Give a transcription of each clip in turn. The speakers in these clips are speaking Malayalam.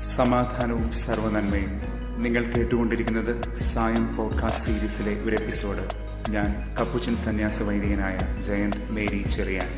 സമാധാനവും സർവനന്മയും നിങ്ങൾ കേട്ടുകൊണ്ടിരിക്കുന്നത് സായം പോഡ്കാസ്റ്റ് സീരീസിലെ ഒരു എപ്പിസോഡ് ഞാൻ കപ്പുച്ചൻ സന്യാസ വൈദികനായ ജയന്ത് മേരി ചെറിയാൻ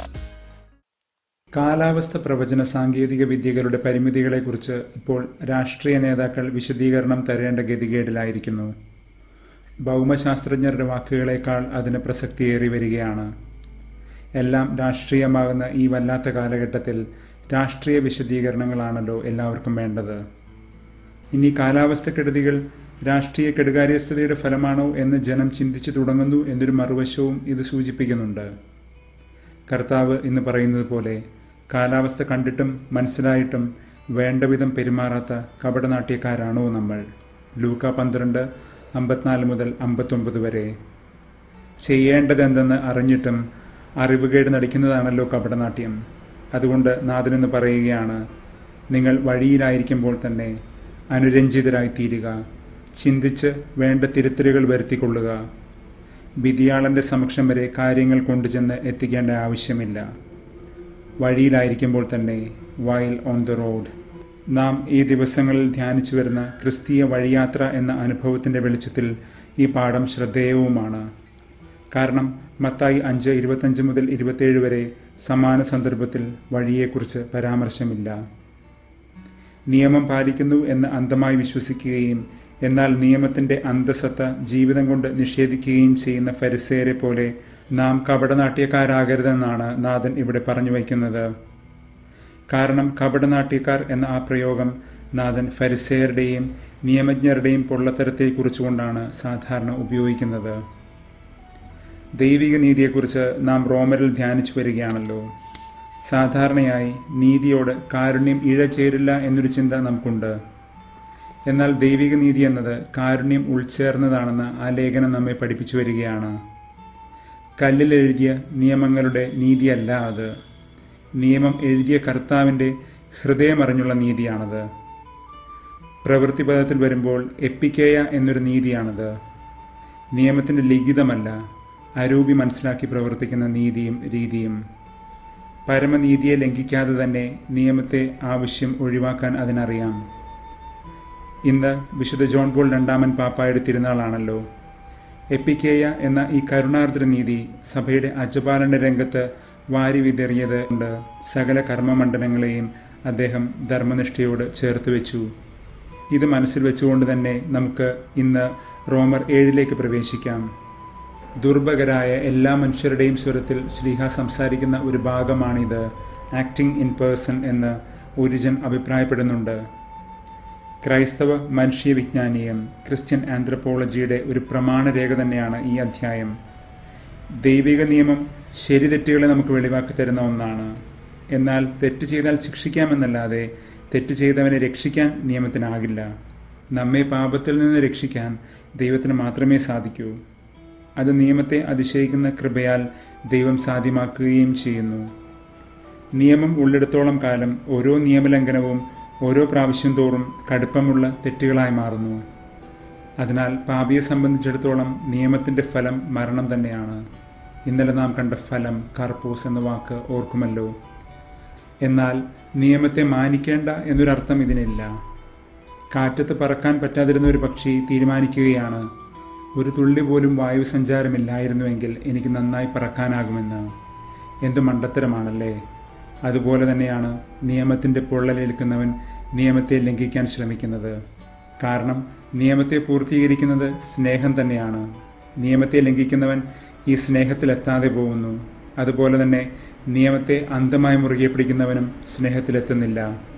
കാലാവസ്ഥ പ്രവചന സാങ്കേതിക വിദ്യകളുടെ പരിമിതികളെക്കുറിച്ച് ഇപ്പോൾ രാഷ്ട്രീയ നേതാക്കൾ വിശദീകരണം തരേണ്ട ഗതികേടിലായിരിക്കുന്നു ഭൗമശാസ്ത്രജ്ഞരുടെ വാക്കുകളേക്കാൾ അതിന് പ്രസക്തിയേറി വരികയാണ് എല്ലാം രാഷ്ട്രീയമാകുന്ന ഈ വല്ലാത്ത കാലഘട്ടത്തിൽ രാഷ്ട്രീയ വിശദീകരണങ്ങളാണല്ലോ എല്ലാവർക്കും വേണ്ടത് ഇനി കാലാവസ്ഥക്കെടുതികൾ രാഷ്ട്രീയ കെടുകാര്യസ്ഥതയുടെ ഫലമാണോ എന്ന് ജനം ചിന്തിച്ചു തുടങ്ങുന്നു എന്നൊരു മറുവശവും ഇത് സൂചിപ്പിക്കുന്നുണ്ട് കർത്താവ് ഇന്ന് പറയുന്നത് പോലെ കാലാവസ്ഥ കണ്ടിട്ടും മനസ്സിലായിട്ടും വേണ്ടവിധം പെരുമാറാത്ത കപടനാട്യക്കാരാണോ നമ്മൾ ലൂക്ക പന്ത്രണ്ട് അമ്പത്തിനാല് മുതൽ അമ്പത്തൊമ്പത് വരെ ചെയ്യേണ്ടതെന്തെന്ന് അറിഞ്ഞിട്ടും അറിവുകേട് നടിക്കുന്നതാണല്ലോ കപടനാട്യം അതുകൊണ്ട് നാഥനെന്ന് പറയുകയാണ് നിങ്ങൾ വഴിയിലായിരിക്കുമ്പോൾ തന്നെ അനുരഞ്ജിതരായിത്തീരുക ചിന്തിച്ച് വേണ്ട തിരുത്തലുകൾ വരുത്തിക്കൊള്ളുക വിധിയാളന്റെ സമക്ഷം വരെ കാര്യങ്ങൾ കൊണ്ടുചെന്ന് എത്തിക്കേണ്ട ആവശ്യമില്ല വഴിയിലായിരിക്കുമ്പോൾ തന്നെ വൈൽ ഓൺ ദ റോഡ് നാം ഈ ദിവസങ്ങളിൽ ധ്യാനിച്ചു വരുന്ന ക്രിസ്തീയ വഴിയാത്ര എന്ന അനുഭവത്തിന്റെ വെളിച്ചത്തിൽ ഈ പാഠം ശ്രദ്ധേയവുമാണ് കാരണം മത്തായി അഞ്ച് ഇരുപത്തഞ്ച് മുതൽ ഇരുപത്തേഴ് വരെ സമാന സന്ദർഭത്തിൽ വഴിയെക്കുറിച്ച് പരാമർശമില്ല നിയമം പാലിക്കുന്നു എന്ന് അന്ധമായി വിശ്വസിക്കുകയും എന്നാൽ നിയമത്തിന്റെ അന്തസത്ത ജീവിതം കൊണ്ട് നിഷേധിക്കുകയും ചെയ്യുന്ന ഫരിസേരെ പോലെ നാം കപടനാട്യക്കാരാകരുതെന്നാണ് നാഥൻ ഇവിടെ പറഞ്ഞു വയ്ക്കുന്നത് കാരണം കപടനാട്യക്കാർ എന്ന ആ പ്രയോഗം നാഥൻ ഫരിസേയരുടെയും നിയമജ്ഞരുടെയും പൊള്ളത്തരത്തെക്കുറിച്ചുകൊണ്ടാണ് സാധാരണ ഉപയോഗിക്കുന്നത് ദൈവിക നീതിയെക്കുറിച്ച് നാം റോമരിൽ ധ്യാനിച്ചു വരികയാണല്ലോ സാധാരണയായി നീതിയോട് കാരുണ്യം ഇഴചേരില്ല എന്നൊരു ചിന്ത നമുക്കുണ്ട് എന്നാൽ ദൈവിക നീതി എന്നത് കാരുണ്യം ഉൾച്ചേർന്നതാണെന്ന് ആ ലേഖനം നമ്മെ പഠിപ്പിച്ചു വരികയാണ് കല്ലിൽ എഴുതിയ നിയമങ്ങളുടെ നീതിയല്ല അത് നിയമം എഴുതിയ കർത്താവിൻ്റെ ഹൃദയമറിഞ്ഞുള്ള നീതിയാണത് പ്രവൃത്തിപദത്തിൽ വരുമ്പോൾ എപ്പിക്കേയ എന്നൊരു നീതിയാണത് നിയമത്തിൻ്റെ ലിഖിതമല്ല അരൂപി മനസ്സിലാക്കി പ്രവർത്തിക്കുന്ന നീതിയും രീതിയും പരമനീതിയെ ലംഘിക്കാതെ തന്നെ നിയമത്തെ ആവശ്യം ഒഴിവാക്കാൻ അതിനറിയാം ഇന്ന് വിശുദ്ധ ജോൺ പോൾ രണ്ടാമൻ പാപ്പായുടെ തിരുനാളാണല്ലോ എപ്പിക്കേയ എന്ന ഈ കരുണാർദ്ര നീതി സഭയുടെ അജപാലന രംഗത്ത് വാരി വിതറിയത് കൊണ്ട് സകല കർമ്മമണ്ഡലങ്ങളെയും അദ്ദേഹം ധർമ്മനിഷ്ഠയോട് ചേർത്ത് വെച്ചു ഇത് മനസ്സിൽ വെച്ചുകൊണ്ട് തന്നെ നമുക്ക് ഇന്ന് റോമർ ഏഴിലേക്ക് പ്രവേശിക്കാം ദുർഭകരായ എല്ലാ മനുഷ്യരുടെയും സ്വരത്തിൽ ശ്രീഹ സംസാരിക്കുന്ന ഒരു ഭാഗമാണിത് ആക്ടിംഗ് ഇൻ പേഴ്സൺ എന്ന് ഒരിജൻ അഭിപ്രായപ്പെടുന്നുണ്ട് ക്രൈസ്തവ മനുഷ്യ വിജ്ഞാനീയം ക്രിസ്ത്യൻ ആന്ത്രപ്പോളജിയുടെ ഒരു പ്രമാണരേഖ തന്നെയാണ് ഈ അധ്യായം ദൈവിക നിയമം ശരി തെറ്റുകളെ നമുക്ക് വെളിവാക്കി തരുന്ന ഒന്നാണ് എന്നാൽ തെറ്റ് ചെയ്താൽ ശിക്ഷിക്കാമെന്നല്ലാതെ തെറ്റ് ചെയ്തവനെ രക്ഷിക്കാൻ നിയമത്തിനാകില്ല നമ്മെ പാപത്തിൽ നിന്ന് രക്ഷിക്കാൻ ദൈവത്തിന് മാത്രമേ സാധിക്കൂ അത് നിയമത്തെ അതിശയിക്കുന്ന കൃപയാൽ ദൈവം സാധ്യമാക്കുകയും ചെയ്യുന്നു നിയമം ഉള്ളിടത്തോളം കാലം ഓരോ നിയമലംഘനവും ഓരോ പ്രാവശ്യം തോറും കടുപ്പമുള്ള തെറ്റുകളായി മാറുന്നു അതിനാൽ പാപിയെ സംബന്ധിച്ചിടത്തോളം നിയമത്തിന്റെ ഫലം മരണം തന്നെയാണ് ഇന്നലെ നാം കണ്ട ഫലം കർപ്പൂസ് എന്ന വാക്ക് ഓർക്കുമല്ലോ എന്നാൽ നിയമത്തെ മാനിക്കേണ്ട എന്നൊരർത്ഥം ഇതിനില്ല കാറ്റത്ത് പറക്കാൻ പറ്റാതിരുന്ന ഒരു പക്ഷി തീരുമാനിക്കുകയാണ് ഒരു തുള്ളി പോലും വായു സഞ്ചാരമില്ലായിരുന്നുവെങ്കിൽ എനിക്ക് നന്നായി പറക്കാനാകുമെന്ന് എന്തു മണ്ടത്തരമാണല്ലേ അതുപോലെ തന്നെയാണ് നിയമത്തിൻ്റെ പൊള്ളലേൽക്കുന്നവൻ നിയമത്തെ ലംഘിക്കാൻ ശ്രമിക്കുന്നത് കാരണം നിയമത്തെ പൂർത്തീകരിക്കുന്നത് സ്നേഹം തന്നെയാണ് നിയമത്തെ ലംഘിക്കുന്നവൻ ഈ സ്നേഹത്തിലെത്താതെ പോകുന്നു അതുപോലെ തന്നെ നിയമത്തെ അന്ധമായി മുറുകെ പിടിക്കുന്നവനും സ്നേഹത്തിലെത്തുന്നില്ല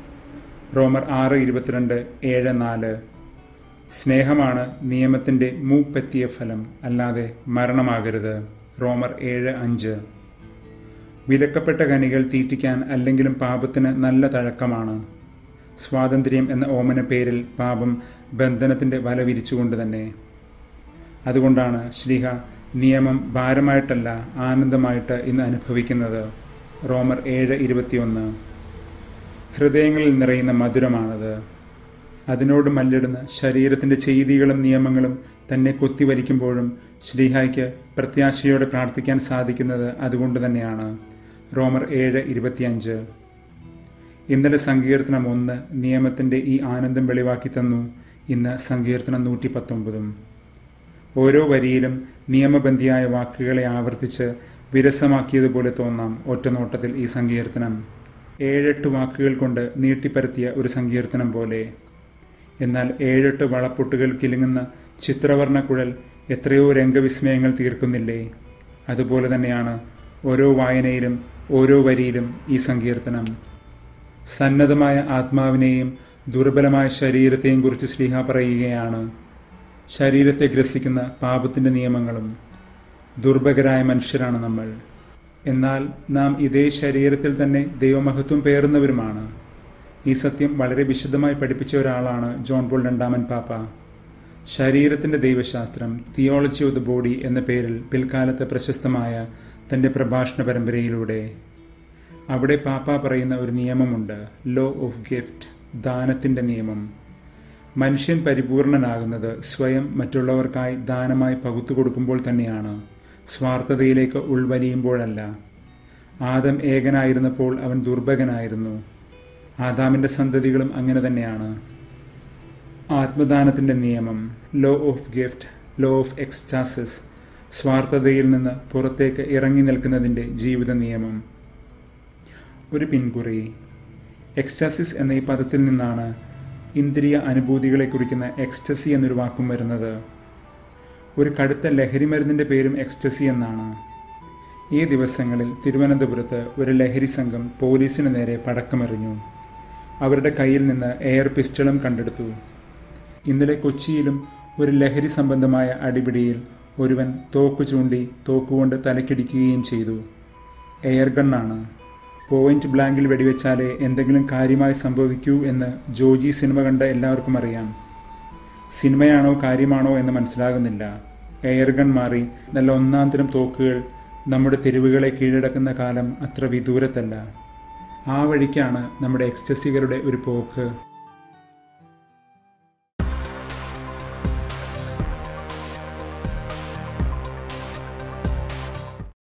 റോമർ ആറ് ഇരുപത്തിരണ്ട് ഏഴ് നാല് സ്നേഹമാണ് നിയമത്തിൻ്റെ മൂപ്പെത്തിയ ഫലം അല്ലാതെ മരണമാകരുത് റോമർ ഏഴ് അഞ്ച് വിലക്കപ്പെട്ട കനികൾ തീറ്റിക്കാൻ അല്ലെങ്കിലും പാപത്തിന് നല്ല തഴക്കമാണ് സ്വാതന്ത്ര്യം എന്ന ഓമന പേരിൽ പാപം ബന്ധനത്തിൻ്റെ വല വിരിച്ചുകൊണ്ട് തന്നെ അതുകൊണ്ടാണ് ശ്രീഹ നിയമം ഭാരമായിട്ടല്ല ആനന്ദമായിട്ട് ഇന്ന് അനുഭവിക്കുന്നത് റോമർ ഏഴ് ഇരുപത്തിയൊന്ന് ഹൃദയങ്ങളിൽ നിറയുന്ന മധുരമാണത് അതിനോട് മല്ലിടുന്ന ശരീരത്തിന്റെ ചെയ്തികളും നിയമങ്ങളും തന്നെ കൊത്തിവലിക്കുമ്പോഴും ശ്രീഹായ്ക്ക് പ്രത്യാശയോടെ പ്രാർത്ഥിക്കാൻ സാധിക്കുന്നത് അതുകൊണ്ട് തന്നെയാണ് റോമർ ഏഴ് ഇരുപത്തിയഞ്ച് ഇന്നലെ സങ്കീർത്തനം ഒന്ന് നിയമത്തിന്റെ ഈ ആനന്ദം വെളിവാക്കി തന്നു ഇന്ന് സങ്കീർത്തനം നൂറ്റി പത്തൊമ്പതും ഓരോ വരിയിലും നിയമബന്ധിയായ വാക്കുകളെ ആവർത്തിച്ച് വിരസമാക്കിയതുപോലെ തോന്നാം ഒറ്റനോട്ടത്തിൽ ഈ സങ്കീർത്തനം ഏഴെട്ട് വാക്കുകൾ കൊണ്ട് നീട്ടിപ്പരത്തിയ ഒരു സങ്കീർത്തനം പോലെ എന്നാൽ ഏഴെട്ട് വളപ്പൊട്ടുകൾ കിലുങ്ങുന്ന ചിത്രവർണ്ണ കുഴൽ എത്രയോ രംഗവിസ്മയങ്ങൾ തീർക്കുന്നില്ലേ അതുപോലെ തന്നെയാണ് ഓരോ വായനയിലും ഓരോ വരിയിലും ഈ സങ്കീർത്തനം സന്നദ്ധമായ ആത്മാവിനെയും ദുർബലമായ ശരീരത്തെയും കുറിച്ച് ശ്രീഹ പറയുകയാണ് ശരീരത്തെ ഗ്രസിക്കുന്ന പാപത്തിന്റെ നിയമങ്ങളും ദുർബകരായ മനുഷ്യരാണ് നമ്മൾ എന്നാൽ നാം ഇതേ ശരീരത്തിൽ തന്നെ ദൈവമഹത്വം പേറുന്നവരുമാണ് ഈ സത്യം വളരെ വിശദമായി പഠിപ്പിച്ച ഒരാളാണ് ജോൺ പോൾ രണ്ടാമൻ പാപ്പ ശരീരത്തിന്റെ ദൈവശാസ്ത്രം തിയോളജി ഓഫ് ദ ബോഡി എന്ന പേരിൽ പിൽക്കാലത്ത് പ്രശസ്തമായ തന്റെ പ്രഭാഷണ പരമ്പരയിലൂടെ അവിടെ പാപ്പ പറയുന്ന ഒരു നിയമമുണ്ട് ലോ ഓഫ് ഗിഫ്റ്റ് ദാനത്തിന്റെ നിയമം മനുഷ്യൻ പരിപൂർണനാകുന്നത് സ്വയം മറ്റുള്ളവർക്കായി ദാനമായി പകുത്തു കൊടുക്കുമ്പോൾ തന്നെയാണ് സ്വാർത്ഥതയിലേക്ക് ഉൾവലിയുമ്പോഴല്ല ആദം ഏകനായിരുന്നപ്പോൾ അവൻ ദുർഭകനായിരുന്നു ആദാമിന്റെ സന്തതികളും അങ്ങനെ തന്നെയാണ് ആത്മദാനത്തിന്റെ നിയമം law of gift law of ecstasis സ്വാർത്ഥതയിൽ നിന്ന് പുറത്തേക്ക് ഇറങ്ങി നിൽക്കുന്നതിന്റെ ജീവിത നിയമം ഒരു പിൻകുറി എക്സ്റ്റാസിസ് എന്ന ഈ പദത്തിൽ നിന്നാണ് ഇന്ദ്രിയ അനുഭൂതികളെ കുറിക്കുന്ന എക്സ്റ്റസി എന്നൊരു വാക്കും വരുന്നത് ഒരു കടുത്ത ലഹരി മരുന്നിന്റെ പേരും എക്സ്റ്റസി എന്നാണ് ഈ ദിവസങ്ങളിൽ തിരുവനന്തപുരത്ത് ഒരു ലഹരി സംഘം പോലീസിന് നേരെ പടക്കമെറിഞ്ഞു അവരുടെ കയ്യിൽ നിന്ന് എയർ പിസ്റ്റളും കണ്ടെടുത്തു ഇന്നലെ കൊച്ചിയിലും ഒരു ലഹരി സംബന്ധമായ അടിപിടിയിൽ ഒരുവൻ തോക്ക് ചൂണ്ടി തോക്കുകൊണ്ട് തലക്കിടിക്കുകയും ചെയ്തു എയർ ഗണ്ണാണ് പോയിന്റ് ബ്ലാങ്കിൽ വെടിവെച്ചാലേ എന്തെങ്കിലും കാര്യമായി സംഭവിക്കൂ എന്ന് ജോജി സിനിമ കണ്ട എല്ലാവർക്കും അറിയാം സിനിമയാണോ കാര്യമാണോ എന്ന് മനസ്സിലാകുന്നില്ല എയർ ഗൺ മാറി നല്ല ഒന്നാം തരം തോക്കുകൾ നമ്മുടെ തെരുവുകളെ കീഴടക്കുന്ന കാലം അത്ര വിദൂരത്തല്ല ആ വഴിക്കാണ് നമ്മുടെ എക്സ്റ്റസികളുടെ ഒരു പോക്ക്